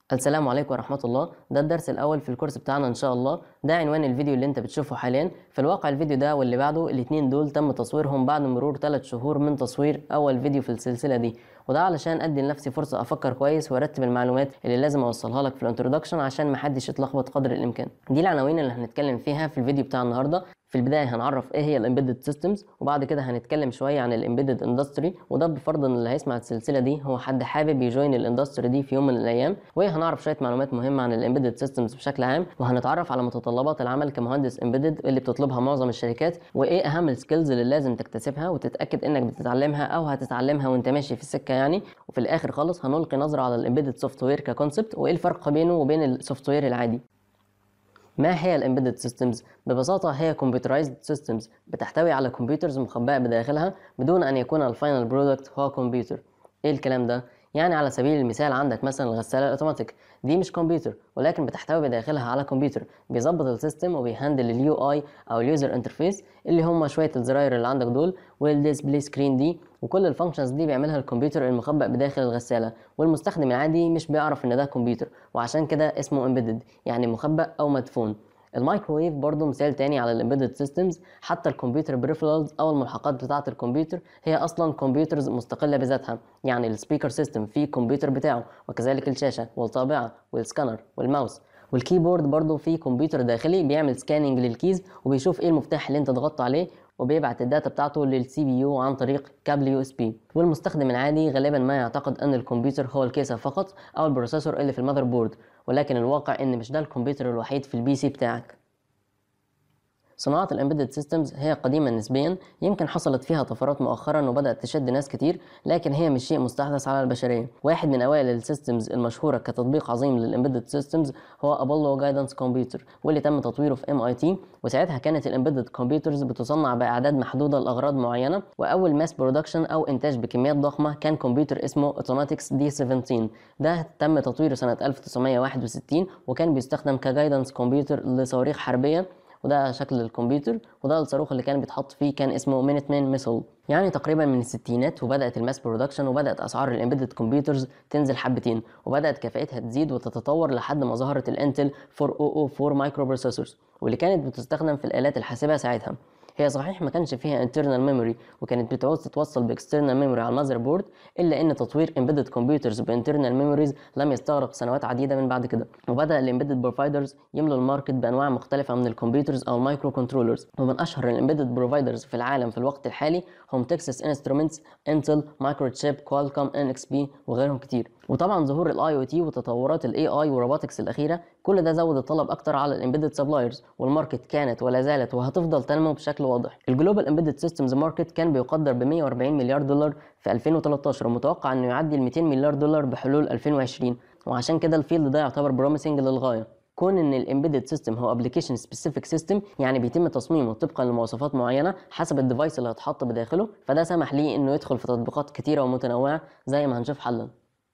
السلام عليكم ورحمة الله ده الدرس الأول في الكورس بتاعنا إن شاء الله ده عنوان الفيديو اللي أنت بتشوفه حاليا في الواقع الفيديو ده واللي بعده الاتنين دول تم تصويرهم بعد مرور 3 شهور من تصوير أول فيديو في السلسلة دي وده علشان أدي لنفسي فرصة أفكر كويس وأرتب المعلومات اللي لازم أوصلها لك في الانترودكشن عشان محدش يتلخبط قدر الإمكان دي العناوين اللي هنتكلم فيها في الفيديو بتاع النهاردة في البداية هنعرف ايه هي الامبيدد سيستمز وبعد كده هنتكلم شوية عن الامبيدد اندستري وده بفرض ان اللي هيسمع السلسلة دي هو حد حابب يجوين الاندستري دي في يوم من الايام وهنعرف شوية معلومات مهمة عن الامبيدد سيستمز بشكل عام وهنتعرف على متطلبات العمل كمهندس امبيدد اللي بتطلبها معظم الشركات وايه اهم السكيلز اللي لازم تكتسبها وتتأكد انك بتتعلمها او هتتعلمها وانت ماشي في السكة يعني وفي الاخر خالص هنلقي نظرة على الامبيدد سوفت وير ككونسبت وايه الفرق بينه وبين السوفت وير العادي ما هي الامبيدد سيستمز ببساطه هي كمبيوترايزد سيستمز بتحتوي على كمبيوترز مخبأة بداخلها بدون ان يكون الفاينل برودكت هو كمبيوتر ايه الكلام ده يعني على سبيل المثال عندك مثلا الغساله الاوتوماتيك دي مش كمبيوتر ولكن بتحتوي بداخلها على كمبيوتر بيظبط السيستم وبيهندل اليو اي او اليوزر انترفيس اللي هم شويه الزراير اللي عندك دول والديسبلاي سكرين دي وكل الفانكشنز دي بيعملها الكمبيوتر المخبأ بداخل الغساله والمستخدم العادي مش بيعرف ان ده كمبيوتر وعشان كده اسمه امبيدد يعني مخبأ او مدفون المايكروويف برضه مثال تاني على الامبيدد سيستمز حتى الكمبيوتر بريفرالز او الملحقات بتاعه الكمبيوتر هي اصلا كمبيوترز مستقله بذاتها يعني السبيكر سيستم فيه كمبيوتر بتاعه وكذلك الشاشه والطابعه والسكانر والماوس والكيبورد برضه فيه كمبيوتر داخلي بيعمل سكاننج للكيز وبيشوف ايه المفتاح اللي انت ضغطت عليه وبيبعت الداتا بتاعته للسي بي يو عن طريق كابل يو اس بي والمستخدم العادي غالبا ما يعتقد ان الكمبيوتر هو الكيسه فقط او البروسيسور اللي في المذر بورد ولكن الواقع ان مش ده الكمبيوتر الوحيد في البي سي بتاعك صناعة الامبيدد سيستمز هي قديمة نسبيا يمكن حصلت فيها طفرات مؤخرا وبدأت تشد ناس كتير لكن هي مش شيء مستحدث على البشرية واحد من أوائل السيستمز المشهورة كتطبيق عظيم للامبيدد سيستمز هو أبولو جايدنس كمبيوتر واللي تم تطويره في ام اي تي وساعتها كانت الامبيدد كمبيوترز بتصنع بأعداد محدودة لأغراض معينة وأول ماس برودكشن أو إنتاج بكميات ضخمة كان كمبيوتر اسمه اوتوماتكس دي 17 ده تم تطويره سنة 1961 وكان بيستخدم كجايدنس كمبيوتر لصواريخ حربية وده شكل الكمبيوتر وده الصاروخ اللي كان بيتحط فيه كان اسمه مينيت مان ميسل يعني تقريبا من الستينات وبدات الماس برودكشن وبدات اسعار الامبيدد كمبيوترز تنزل حبتين وبدات كفاءتها تزيد وتتطور لحد ما ظهرت الانتل 4004 مايكرو بروسيسورز واللي كانت بتستخدم في الالات الحاسبه ساعتها هي صحيح ما كانش فيها internal memory وكانت بتعوز تتوصل باكسترنال ميموري على المذر بورد الا ان تطوير embedded كمبيوترز بانترنال ميموريز لم يستغرق سنوات عديده من بعد كده وبدا الامبيدد بروفايدرز يملوا الماركت بانواع مختلفه من الكمبيوترز او المايكرو كنترولرز ومن اشهر الامبيدد بروفايدرز في العالم في الوقت الحالي هم تكساس انسترومنتس انتل مايكرو تشيب كوالكوم ان اكس بي وغيرهم كتير وطبعا ظهور الاي او تي وتطورات الاي اي والروبوتكس الاخيره كل ده زود الطلب اكتر على الامبيدد سبلايرز والماركت كانت ولا زالت وهتفضل تنمو بشكل واضح الجلوبال امبيدد سيستمز ماركت كان بيقدر ب 140 مليار دولار في 2013 ومتوقع انه يعدي ال 200 مليار دولار بحلول 2020 وعشان كده الفيلد ده يعتبر بروميسنج للغايه كون ان الامبيدد سيستم هو ابلكيشن سبيسيفيك سيستم يعني بيتم تصميمه طبقا لمواصفات معينه حسب الديفايس اللي هتحط بداخله فده سمح ليه انه يدخل في تطبيقات كتيره ومتنوعه زي ما هنشوف حالا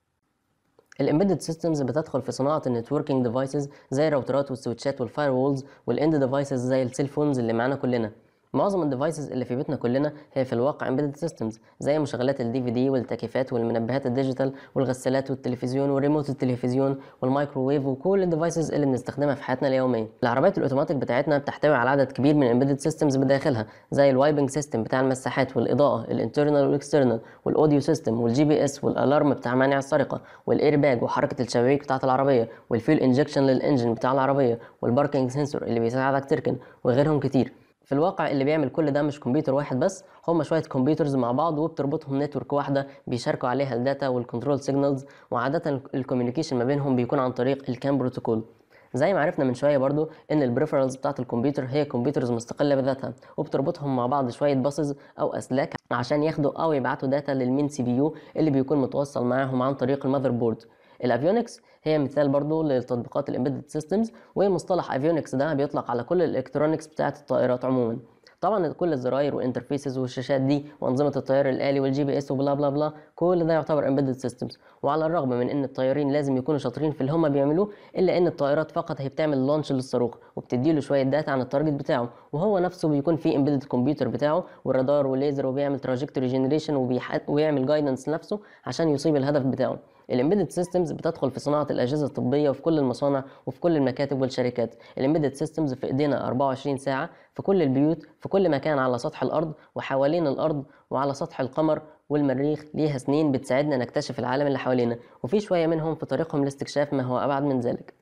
الامبيدد سيستمز بتدخل في صناعه النتوركينج ديفايسز زي الراوترات والسويتشات والفاير وولز والاند ديفايسز زي السيل فونز اللي معانا كلنا معظم الديفايسز اللي في بيتنا كلنا هي في الواقع امبيدد سيستمز زي مشغلات الدي في دي والتكييفات والمنبهات الديجيتال والغسالات والتلفزيون وريموت التلفزيون والمايكروويف وكل الديفايسز اللي بنستخدمها في حياتنا اليوميه العربيات الاوتوماتيك بتاعتنا بتحتوي على عدد كبير من الامبيدد سيستمز بداخلها زي الوايبنج سيستم بتاع المساحات والاضاءه الانترنال والاكسترنال والاوديو سيستم والجي بي اس والالارم بتاع مانع السرقه والاير باج وحركه الشبابيك بتاعه العربيه والفيول انجكشن للانجن بتاع العربيه والباركينج سنسور اللي بيساعدك تركن وغيرهم كتير في الواقع اللي بيعمل كل ده مش كمبيوتر واحد بس هم شويه كمبيوترز مع بعض وبتربطهم نتورك واحده بيشاركوا عليها الداتا والكنترول سيجنالز وعاده الكوميونيكيشن ما بينهم بيكون عن طريق الكام بروتوكول زي ما عرفنا من شويه برضو ان البريفرالز بتاعت الكمبيوتر هي كمبيوترز مستقله بذاتها وبتربطهم مع بعض شويه باسز او اسلاك عشان ياخدوا او يبعتوا داتا للمين سي بي يو اللي بيكون متوصل معاهم عن طريق المذر بورد الافيونكس هي مثال برضو للتطبيقات الامبيدد سيستمز ومصطلح افيونكس ده بيطلق على كل الالكترونكس بتاعت الطائرات عموما طبعا كل الزراير والانترفيسز والشاشات دي وانظمه الطيار الالي والجي بي اس وبلا بلا بلا كل ده يعتبر امبيدد سيستمز وعلى الرغم من ان الطيارين لازم يكونوا شاطرين في اللي هم بيعملوه الا ان الطائرات فقط هي بتعمل لانش للصاروخ وبتديله شويه داتا عن التارجت بتاعه وهو نفسه بيكون فيه امبيدد كمبيوتر بتاعه والرادار والليزر وبيعمل تراجكتوري جنريشن وبيعمل جايدنس لنفسه عشان يصيب الهدف بتاعه الامبيدد سيستمز بتدخل في صناعه الاجهزه الطبيه وفي كل المصانع وفي كل المكاتب والشركات الامبيدد سيستمز في ايدينا 24 ساعه في كل البيوت في كل مكان على سطح الارض وحوالين الارض وعلى سطح القمر والمريخ ليها سنين بتساعدنا نكتشف العالم اللي حوالينا وفي شويه منهم في طريقهم لاستكشاف ما هو ابعد من ذلك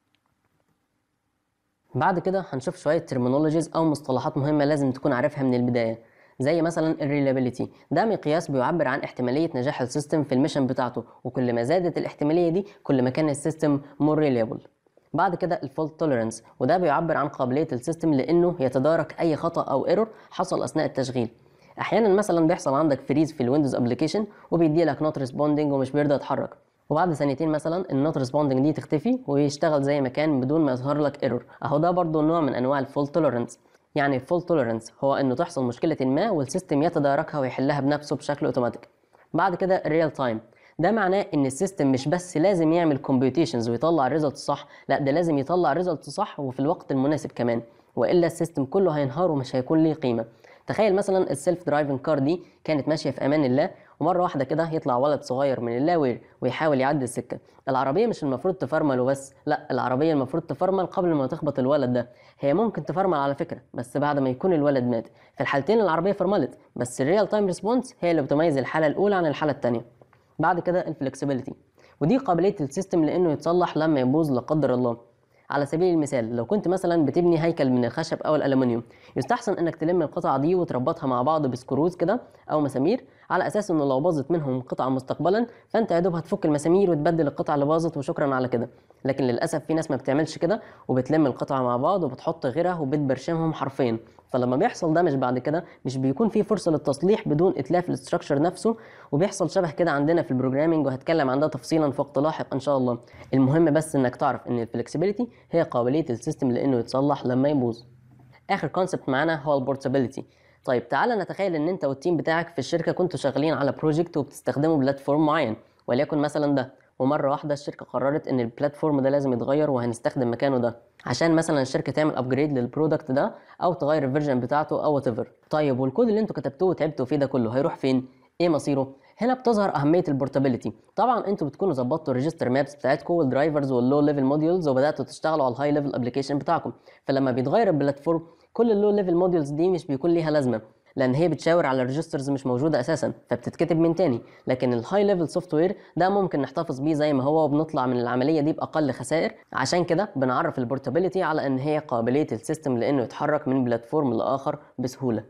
بعد كده هنشوف شويه ترمينولوجيز او مصطلحات مهمه لازم تكون عارفها من البدايه زي مثلا الريلابيليتي ده مقياس بيعبر عن احتماليه نجاح السيستم في الميشن بتاعته وكل ما زادت الاحتماليه دي كل ما كان السيستم مور ريليبل بعد كده الفولت توليرانس وده بيعبر عن قابليه السيستم لانه يتدارك اي خطا او ايرور حصل اثناء التشغيل احيانا مثلا بيحصل عندك فريز في الويندوز ابلكيشن وبيدي لك نوت ريسبوندنج ومش بيرضى يتحرك وبعد ثانيتين مثلا النوت ريسبوندنج دي تختفي ويشتغل زي ما كان بدون ما يظهر لك ايرور اهو ده برضو نوع من انواع الفولت توليرانس يعني الفول توليرانس هو انه تحصل مشكله ما والسيستم يتداركها ويحلها بنفسه بشكل اوتوماتيك بعد كده الريال تايم ده معناه ان السيستم مش بس لازم يعمل كومبيوتيشنز ويطلع الريزلت الصح لا ده لازم يطلع الريزلت صح وفي الوقت المناسب كمان والا السيستم كله هينهار ومش هيكون ليه قيمه تخيل مثلا السيلف درايفنج كار دي كانت ماشيه في امان الله ومره واحده كده يطلع ولد صغير من اللاوير ويحاول يعدي السكه العربيه مش المفروض تفرمل وبس لا العربيه المفروض تفرمل قبل ما تخبط الولد ده هي ممكن تفرمل على فكره بس بعد ما يكون الولد مات في الحالتين العربيه فرملت بس الريال تايم ريسبونس هي اللي بتميز الحاله الاولى عن الحاله الثانيه بعد كده الفلكسبيليتي ودي قابليه السيستم لانه يتصلح لما يبوظ لا قدر الله على سبيل المثال لو كنت مثلا بتبني هيكل من الخشب او الالومنيوم يستحسن انك تلم القطع دي وتربطها مع بعض بسكروز كده او مسامير على اساس انه لو باظت منهم قطعه مستقبلا فانت يا دوب هتفك المسامير وتبدل القطعه اللي باظت وشكرا على كده لكن للاسف في ناس ما بتعملش كده وبتلم القطعه مع بعض وبتحط غيرها وبتبرشمهم حرفيا فلما بيحصل ده مش بعد كده مش بيكون في فرصه للتصليح بدون اتلاف الاستراكشر نفسه وبيحصل شبه كده عندنا في البروجرامينج وهتكلم عن ده تفصيلا في وقت لاحق ان شاء الله المهم بس انك تعرف ان الفلكسبيليتي هي قابليه السيستم لانه يتصلح لما يبوظ اخر كونسبت معانا هو البورتابيلتي طيب تعالى نتخيل ان انت والتيم بتاعك في الشركه كنتوا شغالين على بروجكت وبتستخدموا بلاتفورم معين وليكن مثلا ده ومره واحده الشركه قررت ان البلاتفورم ده لازم يتغير وهنستخدم مكانه ده عشان مثلا الشركه تعمل ابجريد للبرودكت ده او تغير الفيرجن بتاعته او وات طيب والكود اللي انتوا كتبتوه وتعبتوا فيه ده كله هيروح فين ايه مصيره هنا بتظهر اهميه البورتابيلتي طبعا انتوا بتكونوا ظبطتوا الريجستر مابس بتاعتكم والدرايفرز واللو ليفل موديولز وبداتوا تشتغلوا على الهاي ليفل ابلكيشن بتاعكم فلما بيتغير البلاتفورم كل اللو ليفل موديولز دي مش بيكون ليها لازمه لان هي بتشاور على ريجسترز مش موجوده اساسا فبتتكتب من تاني لكن الهاي ليفل سوفت وير ده ممكن نحتفظ بيه زي ما هو وبنطلع من العمليه دي باقل خسائر عشان كده بنعرف البورتابيلتي على ان هي قابليه السيستم لانه يتحرك من بلاتفورم لاخر بسهوله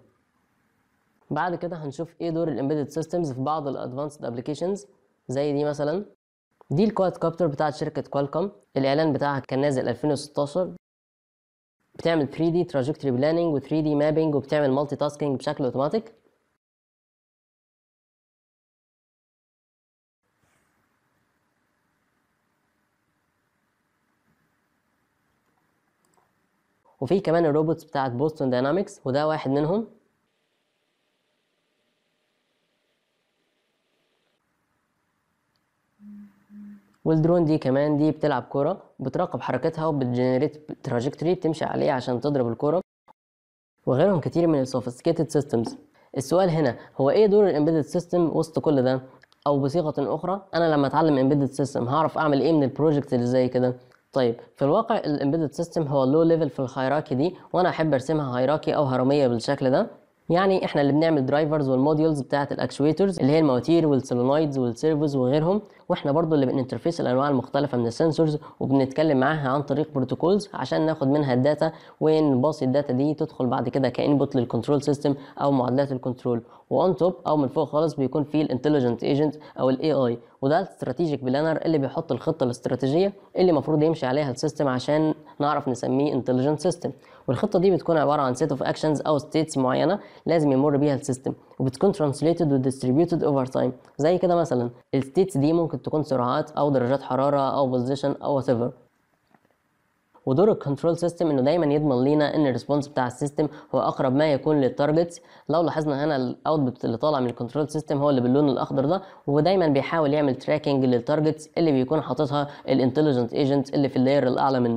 بعد كده هنشوف ايه دور الامبيدد سيستمز في بعض الادفانسد ابلكيشنز زي دي مثلا دي الكواد كوبتر بتاعت شركه كوالكوم الاعلان بتاعها كان نازل 2016 بتعمل 3D trajectory planning و 3D mapping وبتعمل مالتي تاسكينج بشكل اوتوماتيك وفي كمان الروبوتس بتاعت بوستون داينامكس وده واحد منهم والدرون دي كمان دي بتلعب كرة بتراقب حركتها وبتجنريت تراجكتوري بتمشي عليه عشان تضرب الكرة وغيرهم كتير من السوفيستيكيتد سيستمز السؤال هنا هو ايه دور الامبيدد سيستم وسط كل ده او بصيغه اخرى انا لما اتعلم امبيدد سيستم هعرف اعمل ايه من البروجكت اللي زي كده طيب في الواقع الامبيدد سيستم هو اللو ليفل في الهيراكي دي وانا احب ارسمها هيراكي او هرميه بالشكل ده يعني احنا اللي بنعمل درايفرز والموديولز بتاعه الاكشويترز اللي هي المواتير والسولينويدز والسيرفوز وغيرهم واحنا برضو اللي بننترفيس الانواع المختلفه من السنسورز وبنتكلم معاها عن طريق بروتوكولز عشان ناخد منها الداتا ونباصي الداتا دي تدخل بعد كده كانبوت للكنترول سيستم او معادلات الكنترول وان توب او من فوق خالص بيكون فيه الانتليجنت ايجنت او الاي اي وده الاستراتيجيك بلانر اللي بيحط الخطه الاستراتيجيه اللي المفروض يمشي عليها السيستم عشان نعرف نسميه انتليجنت سيستم والخطه دي بتكون عباره عن سيت اوف اكشنز او ستيتس معينه لازم يمر بيها السيستم وبتكون ترانسليتد وديستريبيوتد اوفر تايم زي كده مثلا الستيتس دي ممكن تكون سرعات او درجات حراره او بوزيشن او وات ايفر ودور الكنترول سيستم انه دايما يضمن لينا ان الريسبونس بتاع السيستم هو اقرب ما يكون للتارجتس لو لاحظنا هنا الاوتبوت اللي طالع من الكنترول سيستم هو اللي باللون الاخضر ده ودايما بيحاول يعمل تراكنج للتارجتس اللي بيكون حاططها الانتليجنت ايجنت اللي في اللاير الاعلى منه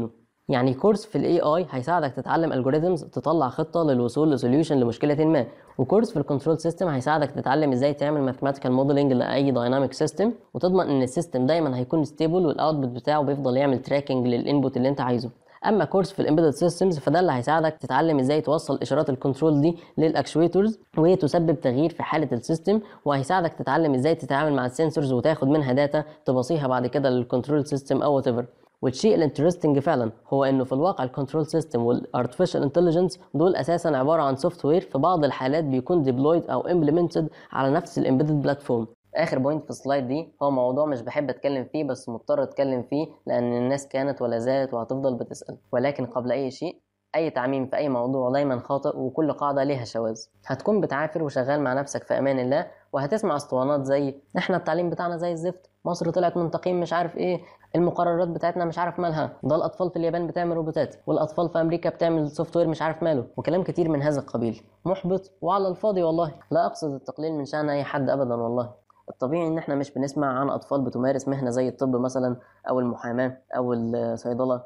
يعني كورس في الاي اي هيساعدك تتعلم الجوريزمز تطلع خطه للوصول لسوليوشن لمشكله ما وكورس في الكنترول سيستم هيساعدك تتعلم ازاي تعمل ماثيماتيكال موديلنج لاي دايناميك سيستم وتضمن ان السيستم دايما هيكون ستيبل والاوتبوت بتاعه بيفضل يعمل تراكنج للانبوت اللي انت عايزه اما كورس في الامبيدد سيستمز فده اللي هيساعدك تتعلم ازاي توصل اشارات الكنترول دي للاكشويتورز وهي تسبب تغيير في حاله السيستم وهيساعدك تتعلم ازاي تتعامل مع السنسورز وتاخد منها داتا تبصيها بعد كده للكنترول سيستم او وات والشيء الانترستنج فعلا هو انه في الواقع الكنترول سيستم والارتفيشال انتليجنس دول اساسا عباره عن سوفت وير في بعض الحالات بيكون ديبلويد او امبلمنتد على نفس الامبيدد بلاتفورم اخر بوينت في السلايد دي هو موضوع مش بحب اتكلم فيه بس مضطر اتكلم فيه لان الناس كانت ولا زالت وهتفضل بتسال ولكن قبل اي شيء اي تعميم في اي موضوع دايما خاطئ وكل قاعده ليها شواذ هتكون بتعافر وشغال مع نفسك في امان الله وهتسمع اسطوانات زي احنا التعليم بتاعنا زي الزفت مصر طلعت من تقييم مش عارف ايه المقررات بتاعتنا مش عارف مالها ده الاطفال في اليابان بتعمل روبوتات والاطفال في امريكا بتعمل سوفت وير مش عارف ماله وكلام كتير من هذا القبيل محبط وعلى الفاضي والله لا اقصد التقليل من شان اي حد ابدا والله الطبيعي ان احنا مش بنسمع عن اطفال بتمارس مهنه زي الطب مثلا او المحاماه او الصيدله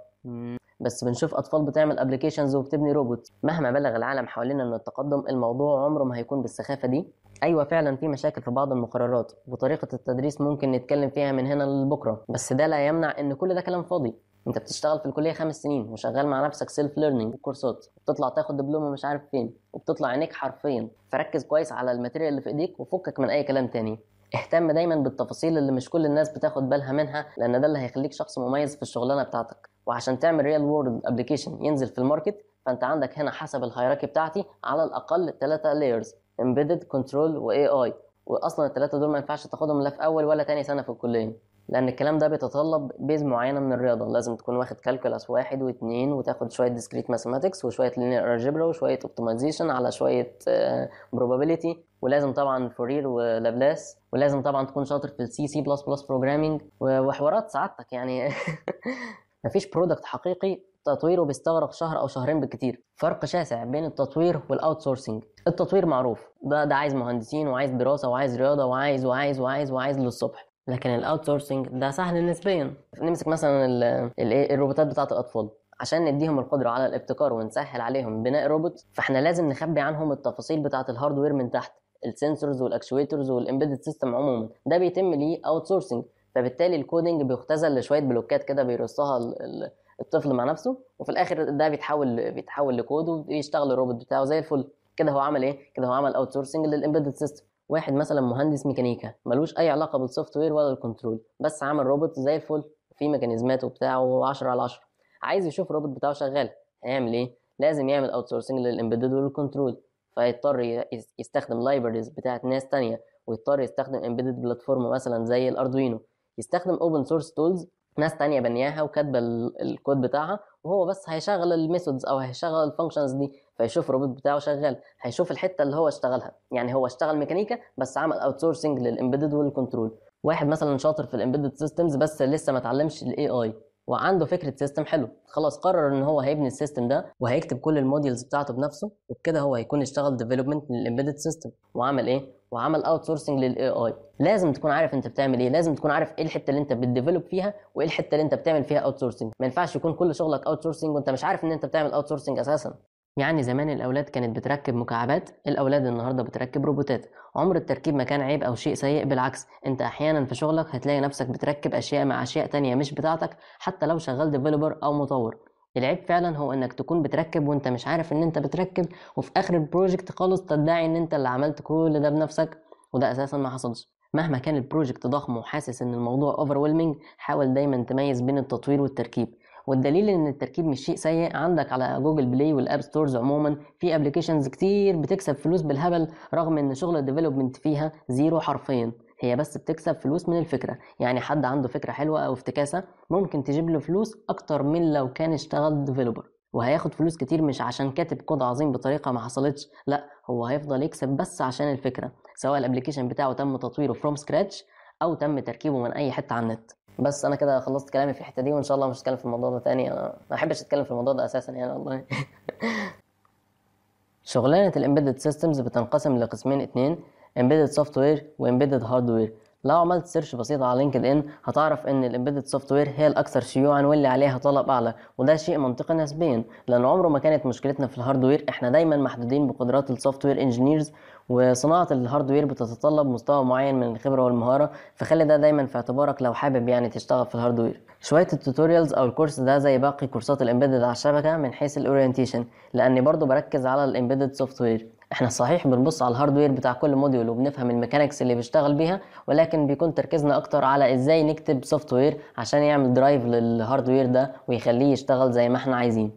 بس بنشوف اطفال بتعمل ابلكيشنز وبتبني روبوت مهما بلغ العالم حوالينا من التقدم الموضوع عمره ما هيكون بالسخافه دي ايوه فعلا في مشاكل في بعض المقررات وطريقه التدريس ممكن نتكلم فيها من هنا لبكره بس ده لا يمنع ان كل ده كلام فاضي انت بتشتغل في الكليه خمس سنين وشغال مع نفسك سيلف ليرنينج وكورسات وبتطلع تاخد دبلومه مش عارف فين وبتطلع عينيك حرفيا فركز كويس على الماتيريال اللي في ايديك وفكك من اي كلام تاني اهتم دايما بالتفاصيل اللي مش كل الناس بتاخد بالها منها لان ده اللي هيخليك شخص مميز في الشغلانه بتاعتك وعشان تعمل ريال وورد ابلكيشن ينزل في الماركت فانت عندك هنا حسب الهيراركي بتاعتي على الاقل ثلاثه لايرز امبيدد كنترول واي اي واصلا الثلاثه دول ما ينفعش تاخدهم لا في اول ولا تاني سنه في الكليه لان الكلام ده بيتطلب بيز معينه من الرياضه لازم تكون واخد كالكولاس واحد واثنين وتاخد شويه ديسكريت ماثيماتكس وشويه لينير الجبرا وشويه اوبتمايزيشن على شويه بروبابيليتي ولازم طبعا فورير ولابلاس ولازم طبعا تكون شاطر في السي سي بلس بلس بروجرامينج وحوارات سعادتك يعني مفيش برودكت حقيقي تطويره بيستغرق شهر او شهرين بالكتير فرق شاسع بين التطوير والاوت سورسنج التطوير معروف ده ده عايز مهندسين وعايز دراسه وعايز رياضه وعايز وعايز وعايز وعايز للصبح لكن الاوت سورسنج ده سهل نسبيا نمسك مثلا الروبوتات بتاعه الاطفال عشان نديهم القدرة على الابتكار ونسهل عليهم بناء روبوت فاحنا لازم نخبي عنهم التفاصيل بتاعة الهاردوير من تحت السنسورز والاكشويترز والامبيدد سيستم عموما ده بيتم ليه اوت سورسنج فبالتالي الكودينج بيختزل لشويه بلوكات كده بيرصها الطفل مع نفسه وفي الاخر ده بيتحول بيتحول لكود وبيشتغل الروبوت بتاعه زي الفل كده هو عمل ايه كده هو عمل اوت سورسنج للامبيدد سيستم واحد مثلا مهندس ميكانيكا ملوش اي علاقه بالسوفت وير ولا الكنترول بس عمل روبوت زي الفل في ميكانيزمات وبتاعه 10 على 10 عايز يشوف الروبوت بتاعه شغال هيعمل ايه لازم يعمل اوت سورسنج للامبيدد والكنترول فيضطر يستخدم لايبرز بتاعت ناس تانية ويضطر يستخدم امبيدد بلاتفورم مثلا زي الاردوينو يستخدم اوبن سورس تولز ناس تانية بنياها وكاتبه الكود بتاعها وهو بس هيشغل الميثودز او هيشغل الفانكشنز دي فيشوف الروبوت بتاعه شغال هيشوف الحته اللي هو اشتغلها يعني هو اشتغل ميكانيكا بس عمل اوت سورسنج للامبيدد والكنترول واحد مثلا شاطر في الامبيدد سيستمز بس لسه ما اتعلمش الاي اي وعنده فكره سيستم حلو خلاص قرر ان هو هيبني السيستم ده وهيكتب كل الموديلز بتاعته بنفسه وبكده هو هيكون اشتغل ديفلوبمنت للامبيدد سيستم وعمل ايه وعمل اوت سورسنج للاي اي لازم تكون عارف انت بتعمل ايه لازم تكون عارف ايه الحته اللي انت بتديفلوب فيها وايه الحته اللي انت بتعمل فيها اوت سورسنج ما ينفعش يكون كل شغلك اوت سورسنج وانت مش عارف ان انت بتعمل اوت سورسنج اساسا يعني زمان الاولاد كانت بتركب مكعبات الاولاد النهارده بتركب روبوتات عمر التركيب ما كان عيب او شيء سيء بالعكس انت احيانا في شغلك هتلاقي نفسك بتركب اشياء مع اشياء تانية مش بتاعتك حتى لو شغال ديفلوبر او مطور العيب فعلا هو انك تكون بتركب وانت مش عارف ان انت بتركب وفي اخر البروجكت خالص تدعي ان انت اللي عملت كل ده بنفسك وده اساسا ما حصلش مهما كان البروجكت ضخم وحاسس ان الموضوع اوفر حاول دايما تميز بين التطوير والتركيب والدليل ان التركيب مش شيء سيء عندك على جوجل بلاي والاب ستورز عموما في ابلكيشنز كتير بتكسب فلوس بالهبل رغم ان شغل الديفلوبمنت فيها زيرو حرفيا هي بس بتكسب فلوس من الفكره يعني حد عنده فكره حلوه او افتكاسه ممكن تجيب له فلوس اكتر من لو كان اشتغل ديفلوبر وهياخد فلوس كتير مش عشان كاتب كود عظيم بطريقه ما حصلتش لا هو هيفضل يكسب بس عشان الفكره سواء الابلكيشن بتاعه تم تطويره فروم سكراتش او تم تركيبه من اي حته على النت بس انا كده خلصت كلامي في الحته دي وان شاء الله مش هتكلم في الموضوع ده تاني انا ما احبش اتكلم في الموضوع ده اساسا يعني والله شغلانه الامبيدد سيستمز بتنقسم لقسمين اتنين امبيدد سوفت وير وامبيدد هاردوير لو عملت سيرش بسيط على لينكد ان هتعرف ان الامبيدد سوفت وير هي الاكثر شيوعا واللي عليها طلب اعلى وده شيء منطقي نسبيا لان عمره ما كانت مشكلتنا في الهاردوير احنا دايما محدودين بقدرات السوفت وير انجينيرز وصناعه الهاردوير بتتطلب مستوى معين من الخبره والمهاره فخلي ده دايما في اعتبارك لو حابب يعني تشتغل في الهاردوير شويه التوتوريالز او الكورس ده زي باقي كورسات الامبيدد على الشبكه من حيث الاورينتيشن لاني برضو بركز على الامبيدد سوفت وير احنا صحيح بنبص على الهاردوير بتاع كل موديول وبنفهم الميكانيكس اللي بيشتغل بيها ولكن بيكون تركيزنا اكتر على ازاي نكتب سوفت وير عشان يعمل درايف للهاردوير ده ويخليه يشتغل زي ما احنا عايزين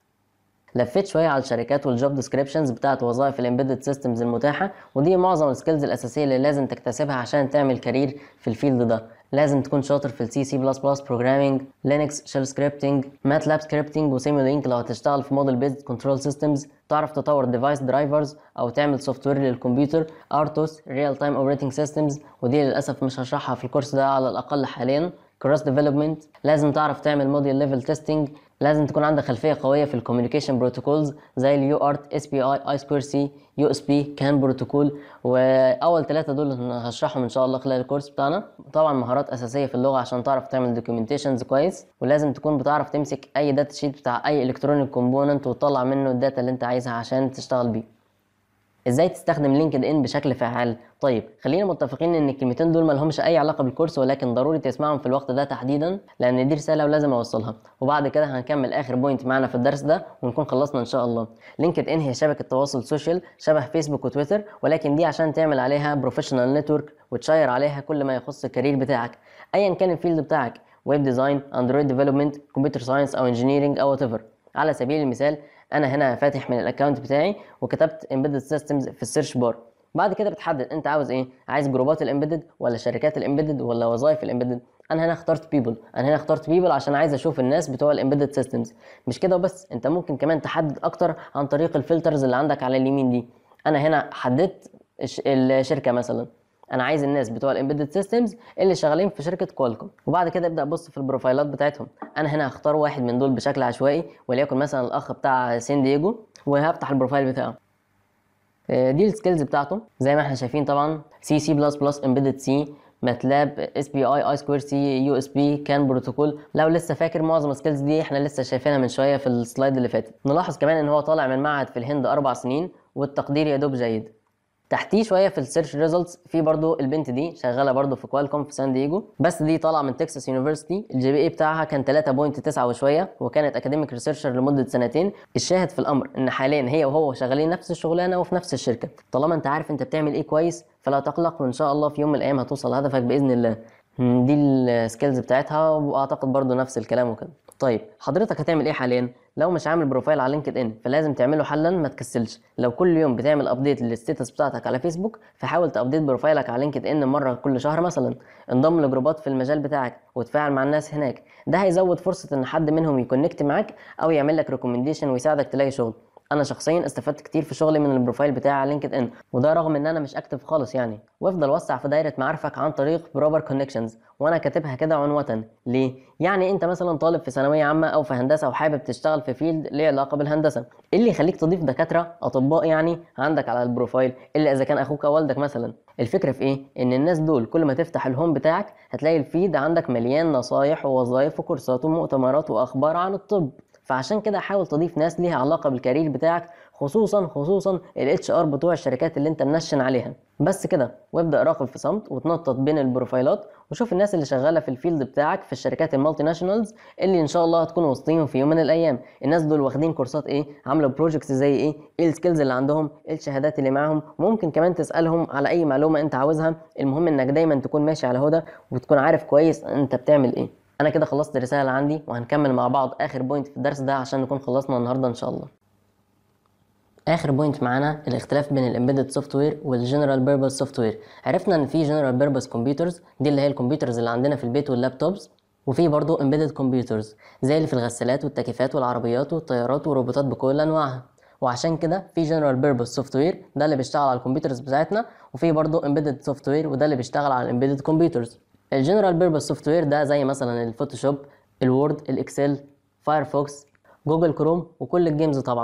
لفيت شويه على الشركات والجوب ديسكريبشنز بتاعت وظائف الامبيدد سيستمز المتاحه ودي معظم السكيلز الاساسيه اللي لازم تكتسبها عشان تعمل كارير في الفيلد ده لازم تكون شاطر في السي سي بلس بلس بروجرامينج لينكس شيل سكريبتنج ماتلاب سكريبتنج وسيمي لينك لو هتشتغل في موديل بيزد كنترول سيستمز تعرف تطور ديفايس درايفرز او تعمل سوفت وير للكمبيوتر ارتوس ريال تايم اوبريتنج سيستمز ودي للاسف مش هشرحها في الكورس ده على الاقل حاليا كروس ديفلوبمنت لازم تعرف تعمل موديل ليفل تيستنج لازم تكون عندك خلفيه قويه في الكوميونيكيشن بروتوكولز زي اليو ارت اس بي اي اي سكوير سي يو اس بي كان بروتوكول واول ثلاثه دول هشرحهم ان شاء الله خلال الكورس بتاعنا طبعا مهارات اساسيه في اللغه عشان تعرف تعمل دوكيومنتيشنز كويس ولازم تكون بتعرف تمسك اي داتا شيت بتاع اي الكترونيك كومبوننت وتطلع منه الداتا اللي انت عايزها عشان تشتغل بيه ازاي تستخدم لينكد ان بشكل فعال طيب خلينا متفقين ان الكلمتين دول مالهمش اي علاقه بالكورس ولكن ضروري تسمعهم في الوقت ده تحديدا لان دي رساله ولازم اوصلها وبعد كده هنكمل اخر بوينت معانا في الدرس ده ونكون خلصنا ان شاء الله لينكد ان هي شبكه تواصل سوشيال شبه فيسبوك وتويتر ولكن دي عشان تعمل عليها بروفيشنال نتورك وتشير عليها كل ما يخص الكارير بتاعك ايا كان الفيلد بتاعك ويب ديزاين اندرويد ديفلوبمنت كمبيوتر ساينس او انجينيرنج او وات على سبيل المثال انا هنا فاتح من الاكونت بتاعي وكتبت embedded systems في السيرش بار بعد كده بتحدد انت عاوز ايه عايز جروبات الامبيدد ولا شركات الامبيدد ولا وظائف الامبيدد انا هنا اخترت بيبل انا هنا اخترت بيبل عشان عايز اشوف الناس بتوع الامبيدد سيستمز مش كده وبس انت ممكن كمان تحدد اكتر عن طريق الفلترز اللي عندك على اليمين دي انا هنا حددت الشركه مثلا انا عايز الناس بتوع الامبيدد سيستمز اللي شغالين في شركه كوالكوم وبعد كده ابدا ابص في البروفايلات بتاعتهم انا هنا هختار واحد من دول بشكل عشوائي وليكن مثلا الاخ بتاع سين دييجو وهفتح البروفايل بتاعه آه، دي السكيلز بتاعته زي ما احنا شايفين طبعا سي سي بلس بلس امبيدد سي ماتلاب اس بي اي اي سكوير سي يو اس بي كان بروتوكول لو لسه فاكر معظم السكيلز دي احنا لسه شايفينها من شويه في السلايد اللي فاتت نلاحظ كمان ان هو طالع من معهد في الهند اربع سنين والتقدير يا دوب جيد تحتيه شويه في السيرش ريزلتس في برضو البنت دي شغاله برضو في كوالكوم في سان دييجو بس دي طالعه من تكساس يونيفرسيتي الجي بي اي بتاعها كان 3.9 وشويه وكانت اكاديميك ريسيرشر لمده سنتين الشاهد في الامر ان حاليا هي وهو شغالين نفس الشغلانه وفي نفس الشركه طالما انت عارف انت بتعمل ايه كويس فلا تقلق وان شاء الله في يوم من الايام هتوصل لهدفك باذن الله دي السكيلز بتاعتها واعتقد برضو نفس الكلام وكده طيب حضرتك هتعمل ايه حاليا لو مش عامل بروفايل على لينكد ان فلازم تعمله حلا ما تكسلش لو كل يوم بتعمل ابديت للستيتس بتاعتك على فيسبوك فحاول تابديت بروفايلك على لينكد ان مره كل شهر مثلا انضم لجروبات في المجال بتاعك وتفاعل مع الناس هناك ده هيزود فرصه ان حد منهم يكونكت معاك او يعمل لك ريكومنديشن ويساعدك تلاقي شغل انا شخصيا استفدت كتير في شغلي من البروفايل بتاعي على لينكد ان وده رغم ان انا مش اكتف خالص يعني وافضل وسع في دايره معارفك عن طريق بروبر كونكشنز وانا كاتبها كده عنوه ليه يعني انت مثلا طالب في ثانويه عامه او في هندسه وحابب تشتغل في فيلد ليه علاقه بالهندسه ايه اللي يخليك تضيف دكاتره اطباء يعني عندك على البروفايل الا اذا كان اخوك او والدك مثلا الفكره في ايه ان الناس دول كل ما تفتح الهوم بتاعك هتلاقي الفيد عندك مليان نصايح ووظائف وكورسات ومؤتمرات واخبار عن الطب فعشان كده حاول تضيف ناس ليها علاقه بالكارير بتاعك خصوصا خصوصا الاتش ار بتوع الشركات اللي انت منشن عليها بس كده وابدا راقب في صمت وتنطط بين البروفايلات وشوف الناس اللي شغاله في الفيلد بتاعك في الشركات المالتي ناشونالز اللي ان شاء الله هتكون وسطيهم في يوم من الايام الناس دول واخدين كورسات ايه عامله بروجكتس زي ايه ايه السكيلز اللي عندهم ايه الشهادات اللي معاهم ممكن كمان تسالهم على اي معلومه انت عاوزها المهم انك دايما تكون ماشي على هدى وتكون عارف كويس انت بتعمل ايه انا كده خلصت الرساله اللي عندي وهنكمل مع بعض اخر بوينت في الدرس ده عشان نكون خلصنا النهارده ان شاء الله اخر بوينت معانا الاختلاف بين الامبيدد سوفت وير والجنرال بيربز سوفت وير عرفنا ان في جنرال بيربز كمبيوترز دي اللي هي الكمبيوترز اللي عندنا في البيت واللابتوبز وفي برضه امبيدد كمبيوترز زي اللي في الغسالات والتكييفات والعربيات والطيارات والروبوتات بكل انواعها وعشان كده في جنرال بيربز سوفت وير ده اللي بيشتغل على الكمبيوترز بتاعتنا وفي برضه امبيدد سوفت وير وده اللي بيشتغل على الامبيدد كمبيوترز الجنرال بيربز سوفت وير ده زي مثلا الفوتوشوب الوورد الاكسل فايرفوكس جوجل كروم وكل الجيمز طبعا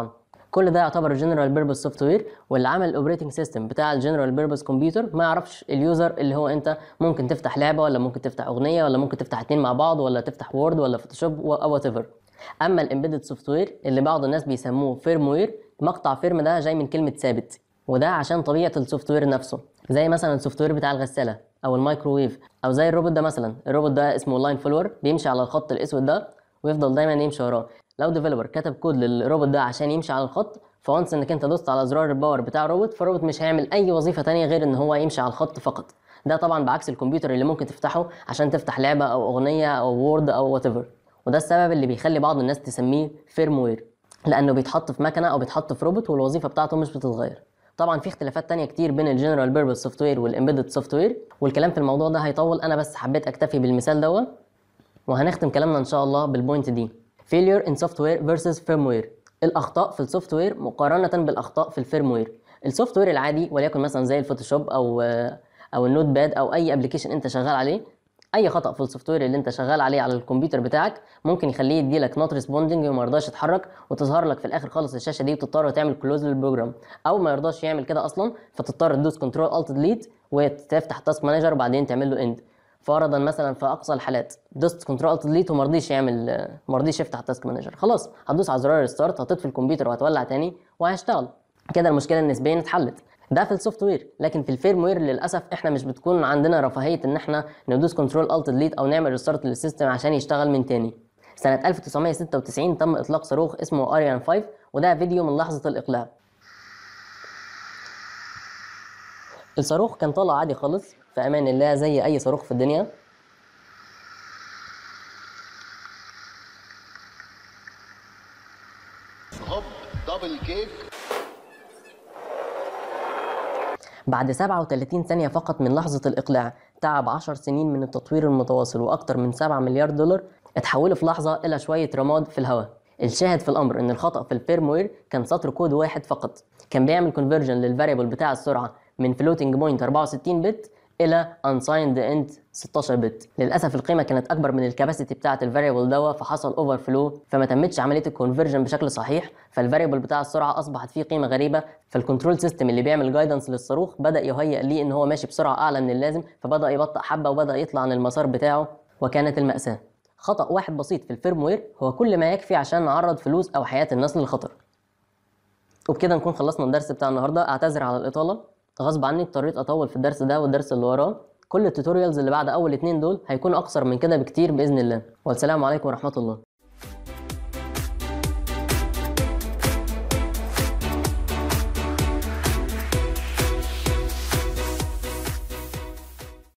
كل ده يعتبر جنرال بيربز سوفت وير واللي عمل الاوبريتنج سيستم بتاع الجنرال بيربز كمبيوتر ما يعرفش اليوزر اللي هو انت ممكن تفتح لعبه ولا ممكن تفتح اغنيه ولا ممكن تفتح اتنين مع بعض ولا تفتح وورد ولا فوتوشوب او وات ايفر اما الامبيدد سوفت وير اللي بعض الناس بيسموه فيرم وير مقطع فيرم ده جاي من كلمه ثابت وده عشان طبيعه السوفت وير نفسه زي مثلا السوفت وير بتاع الغساله او الميكروويف او زي الروبوت ده مثلا الروبوت ده اسمه لاين فولور بيمشي على الخط الاسود ده ويفضل دايما يمشي وراه لو ديفلوبر كتب كود للروبوت ده عشان يمشي على الخط فونس انك انت دوست على زرار الباور بتاع الروبوت فالروبوت مش هيعمل اي وظيفه تانية غير ان هو يمشي على الخط فقط ده طبعا بعكس الكمبيوتر اللي ممكن تفتحه عشان تفتح لعبه او اغنيه او وورد او وات ايفر وده السبب اللي بيخلي بعض الناس تسميه فيرم وير لانه بيتحط في مكنه او بيتحط في روبوت والوظيفه بتاعته مش بتتغير طبعا في اختلافات تانية كتير بين الجنرال بيربز سوفت وير والامبيدد سوفت وير والكلام في الموضوع ده هيطول انا بس حبيت اكتفي بالمثال دوت وهنختم كلامنا ان شاء الله بالبوينت دي failure in software versus firmware الاخطاء في السوفت وير مقارنه بالاخطاء في الفيرم وير السوفت وير العادي وليكن مثلا زي الفوتوشوب او او النوت باد او اي ابلكيشن انت شغال عليه اي خطا في السوفت وير اللي انت شغال عليه على الكمبيوتر بتاعك ممكن يخليه يديلك نوت ريسبوندنج وما يرضاش يتحرك وتظهر لك في الاخر خالص الشاشه دي وتضطر تعمل كلوز للبروجرام او ما يرضاش يعمل كده اصلا فتضطر تدوس كنترول الت ديليت وتفتح تاسك مانجر وبعدين تعمل له اند فرضا مثلا في اقصى الحالات دوست كنترول الت ديليت وما رضيش يعمل ما رضيش يفتح تاسك مانجر خلاص هتدوس على زرار الستارت هتطفي الكمبيوتر وهتولع تاني وهيشتغل كده المشكله النسبيه اتحلت ده في السوفت وير لكن في الفيرم وير للاسف احنا مش بتكون عندنا رفاهيه ان احنا ندوس كنترول الت ديليت او نعمل ريستارت للسيستم عشان يشتغل من تاني سنه 1996 تم اطلاق صاروخ اسمه اريان 5 وده فيديو من لحظه الاقلاع الصاروخ كان طالع عادي خالص في امان الله زي اي صاروخ في الدنيا هوب دبل كيك بعد 37 ثانية فقط من لحظة الإقلاع تعب 10 سنين من التطوير المتواصل وأكثر من 7 مليار دولار اتحولوا في لحظة إلى شوية رماد في الهواء الشاهد في الأمر إن الخطأ في الفيرموير كان سطر كود واحد فقط كان بيعمل كونفرجن للفاريبل بتاع السرعة من فلوتنج بوينت 64 بت الى unsigned end 16 بت للاسف القيمه كانت اكبر من الكباسيتي بتاعه الفاريبل دوا فحصل اوفر فلو فما تمتش عمليه الكونفرجن بشكل صحيح فالفاريبل بتاع السرعه اصبحت فيه قيمه غريبه فالكنترول سيستم اللي بيعمل جايدنس للصاروخ بدا يهيئ ليه ان هو ماشي بسرعه اعلى من اللازم فبدا يبطئ حبه وبدا يطلع عن المسار بتاعه وكانت الماساه خطا واحد بسيط في الفيرموير هو كل ما يكفي عشان نعرض فلوس او حياه الناس للخطر وبكده نكون خلصنا الدرس بتاع النهارده اعتذر على الاطاله غصب عني اضطريت اطول في الدرس ده والدرس اللي وراه كل التوتوريالز اللي بعد اول اتنين دول هيكونوا اقصر من كده بكتير باذن الله والسلام عليكم ورحمه الله